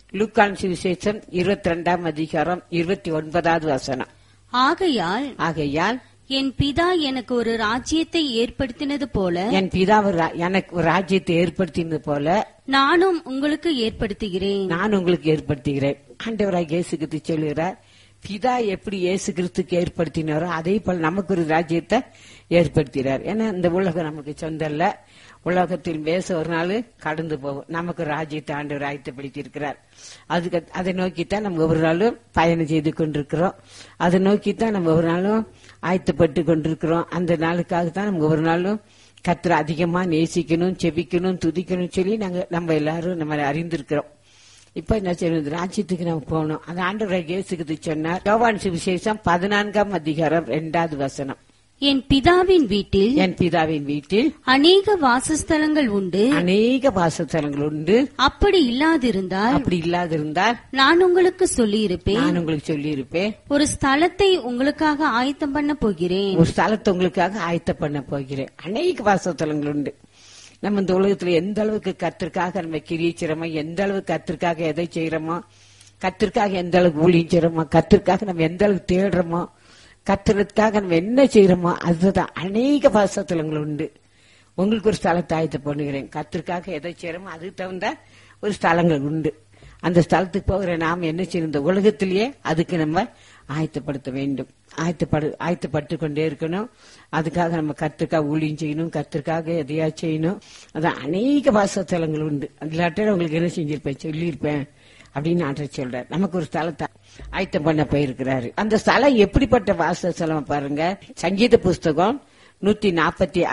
லூக்கான் சுவிசேஷம் இருபத்தி ரெண்டாம் அதிகாரம் இருபத்தி ஒன்பதாவது வசனம் ஆகையால் ஆகையால் என் பிதா எனக்கு ஒரு ராஜ்யத்தை ஏற்படுத்தினது போல என் பிதாவை ரா- எனக்கு ஒரு ராஜ்யத்தை ஏற்படுத்தினது போல நானும் உங்களுக்கு ஏற்படுத்துகிறேன் நான் உங்களுக்கு ஏற்படுத்துகிறேன் ஆண்டவராக இயேசு கிறிஸ்து சொல்லுகிறார் பிதா எப்படி இயேசு கிறிஸ்துக்கு ஏற்படுத்தினாரோ அதே போல நமக்கு ஒரு ராஜ்யத்தை ஏற்படுத்தினார் ஏன்னா இந்த உலகம் நமக்கு சொந்தம் இல்ல உலகத்தில் பேச ஒரு நாள் கடந்து போகும் நமக்கு ஒரு ராஜ்யத்தை ஆண்டவர் ஆயத்தப்படுத்தி இருக்கிறார் அதுக்கு அதை நோக்கித்தான் நம்ம ஒவ்வொரு நாளும் பயணம் செய்து கொண்டிருக்கிறோம் அதை நோக்கித்தான் நம்ம ஒவ்வொரு நாளும் ஆயத்தப்பட்டு கொண்டிருக்கிறோம் அந்த நாளுக்காக தான் நம்ம ஒவ்வொரு நாளும் கத்திர அதிகமா நேசிக்கணும் செபிக்கணும் துதிக்கணும் சொல்லி நாங்க நம்ம எல்லாரும் நம்ம அறிந்திருக்கிறோம் இப்ப என்ன செய்யணும் ராஜ்யத்துக்கு நம்ம போகணும் அந்த ஆண்டவராக இயேசுக்கு சொன்னார் யோவான் சுவிசேஷம் பதினான்காம் அதிகாரம் இரண்டாவது வசனம் என் பிதாவின் வீட்டில் என் பிதாவின் வீட்டில் அநேக வாசஸ்தலங்கள் உண்டு அநேக வாசஸ்தலங்கள் உண்டு அப்படி இல்லாதிருந்தால் அப்படி இல்லாதிருந்தால் நான் உங்களுக்கு சொல்லியிருப்பேன் நான் உங்களுக்கு சொல்லி இருப்பேன் ஒரு ஸ்தலத்தை உங்களுக்காக ஆயத்தம் பண்ண போகிறேன் ஒரு ஸ்தலத்தை உங்களுக்காக ஆயத்த பண்ண போகிறேன் அநேக வாசஸ்தலங்கள் உண்டு நம்ம இந்த உலகத்துல எந்த அளவுக்கு கத்திற்காக நம்ம கிரிச்சிரமோ எந்த அளவுக்கு கத்திற்காக எதை செய்யறோமோ கத்திற்காக எந்த அளவுக்கு ஊழியம் செய்யறோமோ கத்திற்காக நம்ம எந்த அளவுக்கு தேடுறோமோ கத்துறதுக்காக நம்ம என்ன செய்யறோமோ அதுதான் அநேக வாசஸ்தலங்கள் உண்டு உங்களுக்கு ஒரு ஸ்தலத்தை ஆயத்த பண்ணுகிறேன் கத்திற்காக எதை செய்யறோமோ அதுக்கு தகுந்த ஒரு ஸ்தலங்கள் உண்டு அந்த ஸ்தலத்துக்கு போகிற நாம் என்ன செய்யணும் இந்த உலகத்திலேயே அதுக்கு நம்ம ஆயத்தப்படுத்த வேண்டும் ஆயத்தப்படு ஆயத்தப்பட்டு கொண்டே இருக்கணும் அதுக்காக நம்ம கத்திற்காக ஊழியம் செய்யணும் கத்திற்காக எதையா செய்யணும் அதான் அநேக வாசஸ்தலங்கள் உண்டு இல்லாட்ட உங்களுக்கு என்ன செஞ்சிருப்பேன் சொல்லியிருப்பேன் அப்படின்னு ஆண்டவர் சொல்றார் நமக்கு ஒரு ஸ்தலத்தை ஆயத்தம் பண்ண போயிருக்கிறாரு அந்த ஸ்தலம் எப்படிப்பட்ட வாசஸ்தலம் பாருங்க சங்கீத புஸ்தகம் நூத்தி நாற்பத்தி